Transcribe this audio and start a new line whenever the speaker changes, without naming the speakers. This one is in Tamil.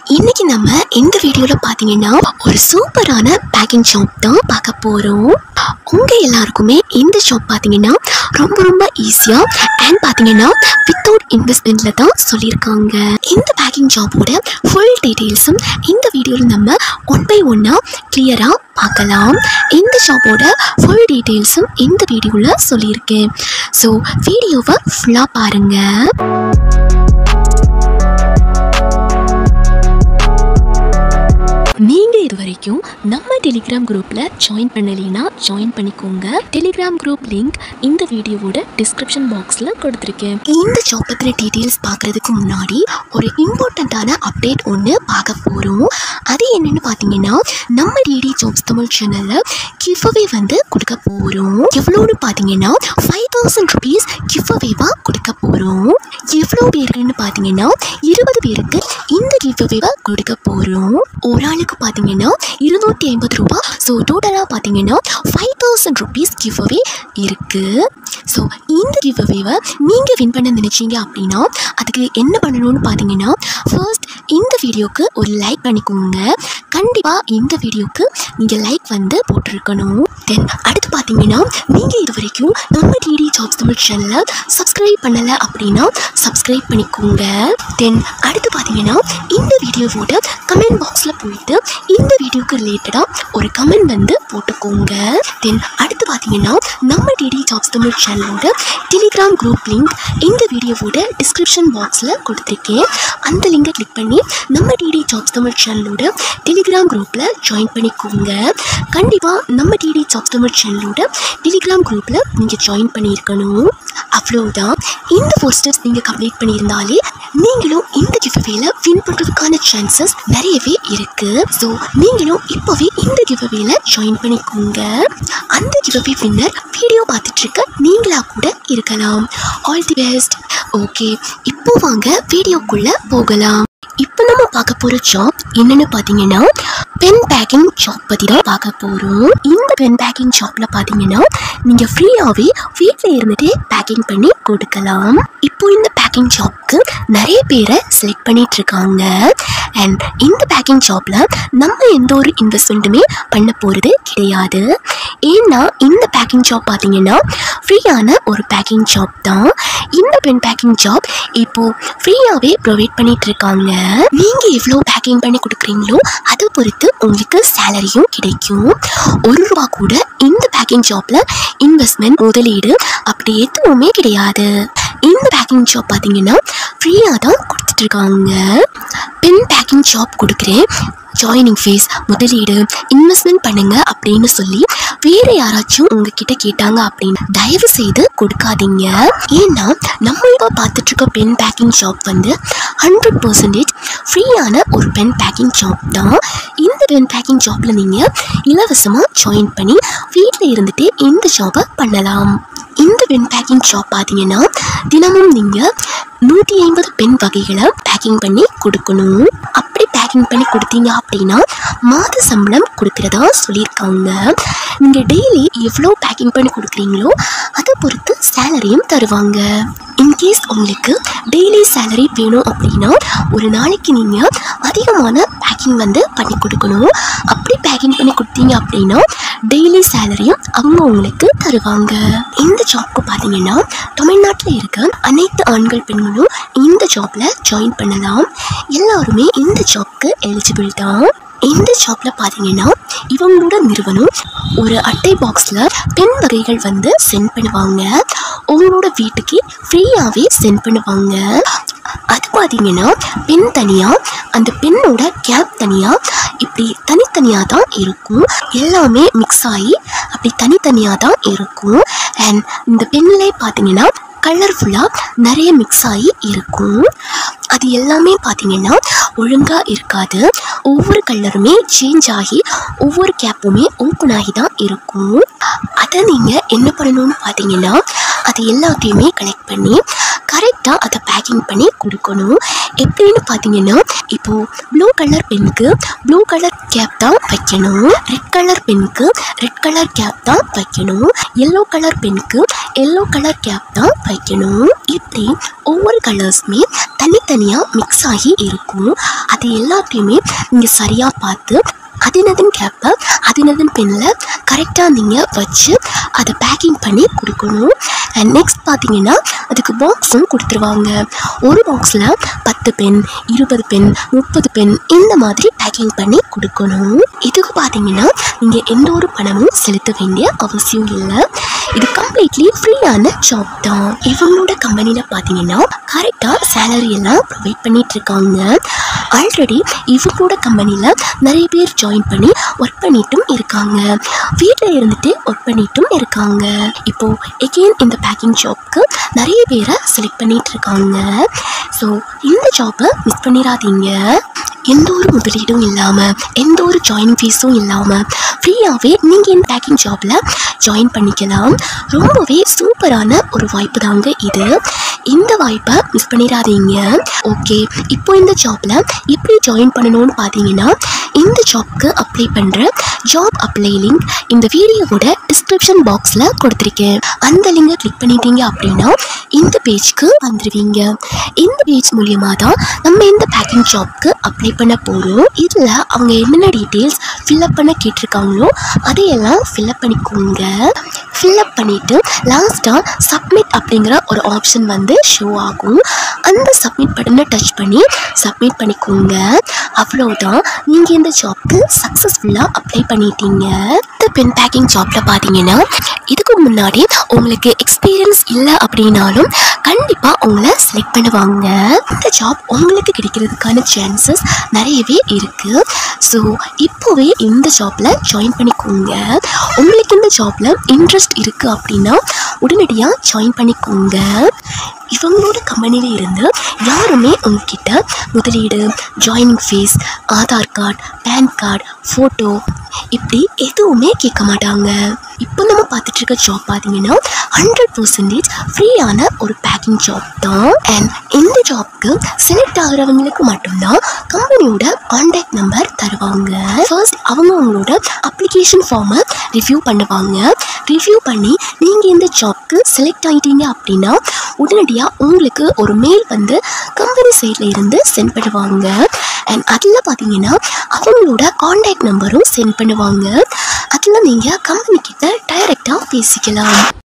இன்னைக்கு நம்ம இந்த வீடியோவில் பார்த்தீங்கன்னா ஒரு சூப்பரான பேக்கிங் ஷாப் தான் பார்க்க போகிறோம் உங்கள் எல்லாருக்குமே இந்த ஷாப் பார்த்தீங்கன்னா ரொம்ப ரொம்ப ஈஸியாக அண்ட் பார்த்தீங்கன்னா வித்தவுட் இன்வெஸ்ட்மெண்ட்டில் தான் சொல்லியிருக்காங்க இந்த பேக்கிங் ஷாப்போட ஃபுல் டீட்டெயில்ஸும் இந்த வீடியோவில் நம்ம ஒன் பை ஒன்னாக கிளியராக பார்க்கலாம் இந்த ஷாப்போட ஃபுல் டீட்டெயில்ஸும் இந்த வீடியோவில் சொல்லியிருக்கேன் ஸோ வீடியோவை ஃபுல்லாக பாருங்கள் நீங்கள் இது வரைக்கும் நம்ம டெலிகிராம் குரூப்பில் ஜாயின் பண்ணலைன்னா ஜாயின் பண்ணிக்கோங்க டெலிகிராம் குரூப் லிங்க் இந்த வீடியோவோட டிஸ்கிரிப்ஷன் பாக்ஸில் கொடுத்துருக்கேன் இந்த ஜாப் பற்றின டீட்டெயில்ஸ் பார்க்குறதுக்கு முன்னாடி ஒரு இம்பார்ட்டண்ட்டான அப்டேட் ஒன்று பார்க்க போகிறோம் அது என்னன்னு பார்த்தீங்கன்னா நம்ம டிடி ஜாப்ஸ் தமிழ் சேனலில் கிஃப்அவே வந்து கொடுக்க போகிறோம் எவ்வளோன்னு பார்த்தீங்கன்னா ஃபைவ் தௌசண்ட் ருபீஸ் கிஃப்அவேவாக கொடுக்க போகிறோம் எவ்வளோ பேருக்குன்னு பார்த்தீங்கன்னா இருபது பேருக்கு இந்த கிஃப்அவேவை கொடுக்க போகிறோம் ஒரு ஆளுக்கு பார்த்தீங்கன்னா இருநூற்றி ஐம்பது ரூபா ஸோ டோட்டலாக பார்த்தீங்கன்னா ஃபைவ் தௌசண்ட் ருபீஸ் கிவ்அவே இருக்குது ஸோ இந்த கிவ்அவேவை நீங்கள் வின் பண்ண நினச்சிங்க அப்படின்னா அதுக்கு என்ன பண்ணணும்னு பார்த்தீங்கன்னா ஃபர்ஸ்ட் இந்த வீடியோக்கு ஒரு லைக் பண்ணிக்கோங்க கண்டிப்பாக இந்த வீடியோக்கு நீங்கள் லைக் வந்து போட்டிருக்கணும் தென் அடுத்து பார்த்தீங்கன்னா நீங்கள் இது வரைக்கும் நம்ம டிடி ஜாப்ஸ் தமிழ் சேனலை சப்ஸ்கிரைப் பண்ணலை அப்படின்னா சப்ஸ்கிரைப் பண்ணிக்கோங்க தென் அடுத்து பார்த்தீங்கன்னா இந்த வீடியோவோட கமெண்ட் பாக்ஸில் போயிட்டு இந்த வீடியோக்கு ரிலேட்டடாக ஒரு கமெண்ட் வந்து போட்டுக்கோங்க தென் அடுத்து பார்த்தீங்கன்னா நம்ம டிடி ஜாப்ஸ் தமிழ் சேனலோட டெலிகிராம் குரூப் லிங்க் இந்த வீடியோவோட டிஸ்கிரிப்ஷன் பாக்ஸில் கொடுத்துருக்கேன் அந்த லிங்கை கிளிக் பண்ணி நம்ம டிடி ஜாப்ஸ் தமிழ் சேனலோட டெலிகிராம் குரூப்பில் ஜாயின் பண்ணிக்கோங்க கண்டிப்பாக நம்ம டிடி ஜாப்ஸ் தமிழ் சேனலோட டெலிகிராம் குரூப்பில் நீங்கள் ஜாயின் பண்ணியிருக்கணும் அவ்வளோதான் இந்த ஃபோர் ஸ்டெப்ஸ் நீங்கள் கம்ப்ளீட் பண்ணியிருந்தாலே நீங்களும் இந்த கிவ்அவேல வின் பண்ணுறதுக்கான சான்சஸ் நிறையவே இருக்குது ஸோ நீங்களும் இப்போவே இந்த கிவ்அவேல ஜாயின் பண்ணிக்கோங்க அந்த கிவ்அவே வின்னர் வீடியோ பார்த்துட்டு இருக்க நீங்களா கூட இருக்கலாம் ஆல் தி பெஸ்ட் ஓகே இப்போ வாங்க வீடியோக்குள்ள போகலாம் இப்போ நம்ம பார்க்க போகிற ஜாப் என்னன்னு பார்த்தீங்கன்னா பென் பேக்கிங் ஷாப் பற்றி தான் பார்க்க போகிறோம் இந்த பென் பேக்கிங் ஷாப்பில் பார்த்தீங்கன்னா நீங்கள் ஃப்ரீயாகவே வீட்டில் இருந்துட்டு பேக்கிங் பண்ணி கொடுக்கலாம் இப்போ இந்த பேக்கிங் ஷாப்க்கு நிறைய பேரை செலக்ட் பண்ணிட்டு இருக்காங்க அண்ட் இந்த பேக்கிங் ஷாப்பில் நம்ம எந்த ஒரு இன்வெஸ்ட்மெண்ட்டுமே பண்ண போகிறது கிடையாது ஏன்னா இந்த பேக்கிங் ஷாப் பார்த்தீங்கன்னா ஃப்ரீயான ஒரு பேக்கிங் ஷாப் தான் இந்த பென் பேக்கிங் ஜாப் இப்போ ஃப்ரீயாகவே ப்ரொவைட் பண்ணிட்டு இருக்காங்க நீங்கள் எவ்வளோ பேக்கிங் பண்ணி கொடுக்குறீங்களோ அதை பொறுத்து உங்களுக்கு சேலரியும் கிடைக்கும் ஒரு ரூபா கூட இந்த பேக்கிங் ஜாப்பில் இன்வெஸ்ட்மெண்ட் முதலீடு அப்படி எதுவுமே கிடையாது இந்த பேக்கிங் ஷாப் பார்த்தீங்கன்னா ஃப்ரீயாக தான் கொடுத்துட்ருக்காங்க பென் பேக்கிங் ஷாப் கொடுக்குறேன் ஜாயினிங் ஃபீஸ் முதலீடு இன்வெஸ்ட்மெண்ட் பண்ணுங்க அப்படின்னு சொல்லி வேற யாராச்சும் உங்ககிட்ட கேட்டாங்க அப்படின்னு தயவு செய்து கொடுக்காதீங்க ஏன்னா நம்ம இப்போ பார்த்துட்டு இருக்க பென் பேக்கிங் ஷாப் வந்து ஹண்ட்ரட் பர்சன்டேஜ் ஃப்ரீயான ஒரு பென் பேக்கிங் ஷாப் தான் இந்த பென் பேக்கிங் ஷாப்பில் நீங்கள் இலவசமாக ஜாயின் பண்ணி வீட்டில் இருந்துகிட்டே இந்த ஷாப்பை பண்ணலாம் இந்த பென் பேக்கிங் ஷாப் பார்த்தீங்கன்னா தினமும் நீங்கள் நூற்றி ஐம்பது பென் வகைகளை பேக்கிங் பண்ணி கொடுக்கணும் அப்படி பேக்கிங் பண்ணி கொடுத்தீங்க அப்படின்னா மாத சம்பளம் கொடுக்குறதா சொல்லியிருக்காங்க நீங்கள் டெய்லி எவ்வளோ பேக்கிங் பண்ணி கொடுக்குறீங்களோ அதை பொறுத்து சேலரியும் தருவாங்க இன்கேஸ் உங்களுக்கு டெய்லி சேலரி வேணும் அப்படின்னா ஒரு நாளைக்கு நீங்கள் அதிகமான பேக்கிங் வந்து பண்ணி கொடுக்கணும் அப்படி பேக்கிங் பண்ணி கொடுத்தீங்க அப்படின்னா டெய்லி சேலரியும் அவங்க உங்களுக்கு தருவாங்க இந்த ஜாப்க்கு பார்த்தீங்கன்னா தமிழ்நாட்டில் இருக்க அனைத்து ஆண்கள் பெண்களும் இந்த ஜாப்பில் ஜாயின் பண்ணலாம் எல்லாருமே இந்த ஜாப்க்கு எலிஜிபிள் தான் இந்த ஜாப்ல பார்த்தீங்கன்னா இவங்களோட நிறுவனம் ஒரு அட்டை பாக்ஸில் பென் வகைகள் வந்து சென்ட் பண்ணுவாங்க உங்களோட வீட்டுக்கு ஃப்ரீயாகவே சென்ட் பண்ணுவாங்க அது பார்த்தீங்கன்னா பென் தனியாக அந்த பெண்ணோட கேப் தனியாக இப்படி தனித்தனியாக தான் இருக்கும் எல்லாமே மிக்ஸ் ஆகி அப்படி தனித்தனியாக தான் இருக்கும் அண்ட் இந்த பென்னிலே பார்த்தீங்கன்னா கலர்ஃபுல்லாக நிறைய மிக்ஸ் ஆகி இருக்கும் அது எல்லாமே பார்த்தீங்கன்னா ஒழுங்காக இருக்காது ஒவ்வொரு கலருமே சேஞ்ச் ஆகி ஒவ்வொரு கேப்புமே ஓப்பன் ஆகி தான் இருக்கும் அதை நீங்கள் என்ன பண்ணணும்னு பார்த்தீங்கன்னா அது எல்லாத்தையுமே கலெக்ட் பண்ணி கரெக்டாக அதை பேக்கிங் பண்ணி கொடுக்கணும் எப்படின்னு பார்த்தீங்கன்னா இப்போது ப்ளூ கலர் பென்னுக்கு ப்ளூ கலர் கேப் தான் வைக்கணும் ரெட் கலர் பென்னுக்கு ரெட் கலர் கேப் தான் வைக்கணும் எல்லோ கலர் பென்னுக்கு எல்லோ கலர் கேப் தான் வைக்கணும் இப்படி ஒவ்வொரு கலர்ஸுமே தனித்தனியாக மிக்ஸ் ஆகி இருக்கும் அது எல்லாத்தையுமே நீங்கள் சரியாக பார்த்து அதினதன் கேப்பை அதினதன் பெண்ணில் கரெக்டாக நீங்கள் வச்சு அதை பேக்கிங் பண்ணி கொடுக்கணும் அண்ட் நெக்ஸ்ட் பார்த்தீங்கன்னா அதுக்கு பாக்ஸும் கொடுத்துருவாங்க ஒரு பாக்ஸில் பத்து பென் இருபது பென் முப்பது பென் இந்த மாதிரி பேக்கிங் பண்ணி கொடுக்கணும் இதுக்கு பார்த்தீங்கன்னா நீங்கள் எந்த ஒரு பணமும் செலுத்த வேண்டிய அவசியம் இல்லை இது கம்ப்ளீட்லி ஃப்ரீயான ஜாப் தான் இவங்களோட கம்பெனியில் பார்த்தீங்கன்னா கரெக்டாக சேலரி எல்லாம் ப்ரொவைட் பண்ணிட்டு இருக்காங்க ஆல்ரெடி இவங்களோட கம்பெனியில் நிறைய பேர் ஜாயின் பண்ணி ஒர்க் பண்ணிட்டும் இருக்காங்க வீட்டில் இருந்துட்டு ஒர்க் பண்ணிட்டும் இருக்காங்க இப்போ எகெயின் இந்த பேக்கிங் ஜாப்க்கு நிறைய பேரை செலக்ட் பண்ணிட்டு இருக்காங்க ஸோ இந்த ஜாப்பை மிஸ் பண்ணிடாதீங்க எந்த ஒரு முதலீடும் இல்லாமல் எந்த ஒரு ஜாயினிங் ஃபீஸும் இல்லாமல் ஃப்ரீயாகவே நீங்கள் இந்த பேக்கிங் ஜாப்பில் ஜாயின் பண்ணிக்கலாம் ரொம்பவே சூப்பரான ஒரு வாய்ப்பு தாங்க இது இந்த வாய்ப்பை மிஸ் பண்ணிடாதீங்க ஓகே இப்போ இந்த ஜாப்பில் எப்படி ஜாயின் பண்ணணும்னு பார்த்தீங்கன்னா இந்த ஜாப்க்கு அப்ளை பண்ணுற ஜாப் அப்ளை லிங்க் இந்த வீடியோவோட டிஸ்கிரிப்ஷன் பாக்ஸில் கொடுத்துருக்கேன் அந்த லிங்கை கிளிக் பண்ணிட்டீங்க அப்படின்னா இந்த பேஜ்க்கு வந்துடுவீங்க இந்த பேஜ் மூலியமாக தான் நம்ம இந்த பேக்கிங் ஜாப்க்கு அப்ளை பண்ண போகிறோம் இதில் அவங்க என்னென்ன டீட்டெயில்ஸ் ஃபில்அப் பண்ண கேட்டிருக்காங்களோ அதையெல்லாம் ஃபில்அப் பண்ணிக்கோங்க ஃபில்அப் பண்ணிவிட்டு லாஸ்ட்டாக சப்மிட் அப்படிங்கிற ஒரு ஆப்ஷன் வந்து ஷோ ஆகும் அந்த சப்மிட் பட்டனை டச் பண்ணி சப்மிட் பண்ணிக்கோங்க அவ்வளோதான் நீங்கள் இந்த ஜாப்க்கு சக்ஸஸ்ஃபுல்லாக அப்ளை பண்ணிட்டீங்க இந்த பென் பேக்கிங் ஜாப்பில் பார்த்தீங்கன்னா இதுக்கு முன்னாடி உங்களுக்கு எக்ஸ்பீரியன்ஸ் இல்லை அப்படின்னாலும் கண்டிப்பாக உங்களை செலக்ட் பண்ணுவாங்க இந்த ஜாப் உங்களுக்கு கிடைக்கிறதுக்கான சான்சஸ் நிறையவே இருக்குது ஸோ இப்போவே இந்த ஜாப்பில் ஜாயின் பண்ணிக்கோங்க உங்களுக்கு இந்த ஜாப்பில் இன்ட்ரெஸ்ட் இருக்குது அப்படின்னா உடனடியாக ஜாயின் பண்ணிக்கோங்க இவங்களோட கம்பெனியில் இருந்து யாருமே உங்ககிட்ட முதலீடு joining fees Aadhaar card pan card photo இப்படி எதுவுமே கேட்க மாட்டாங்க இப்போ நம்ம பார்த்துட்டு இருக்க ஜாப் பார்த்தீங்கன்னா ஹண்ட்ரட் பர்சன்டேஜ் ஃப்ரீயான ஒரு பேக்கிங் ஜாப் தான் அண்ட் இந்த ஜாப்க்கு செலக்ட் ஆகிறவங்களுக்கு மட்டும்தான் கம்பெனியோட கான்டாக்ட் நம்பர் தருவாங்க ஃபர்ஸ்ட் அவங்க உங்களோட அப்ளிகேஷன் ஃபார்மை ரிவ்யூ பண்ணுவாங்க ரிவ்யூ பண்ணி நீங்கள் இந்த ஜாப்க்கு செலக்ட் ஆகிட்டீங்க அப்படின்னா உடனடியாக உங்களுக்கு ஒரு மெயில் வந்து கம்பெனி சைடில் இருந்து சென்ட் பண்ணுவாங்க அண்ட் அதில் பார்த்தீங்கன்னா அவங்களோட கான்டாக்ட் நம்பரும் சென்ட் பண்ணுவாங்க அதில் நீங்கள் கம்பெனி கிட்ட டைரெக்டாக பேசிக்கலாம்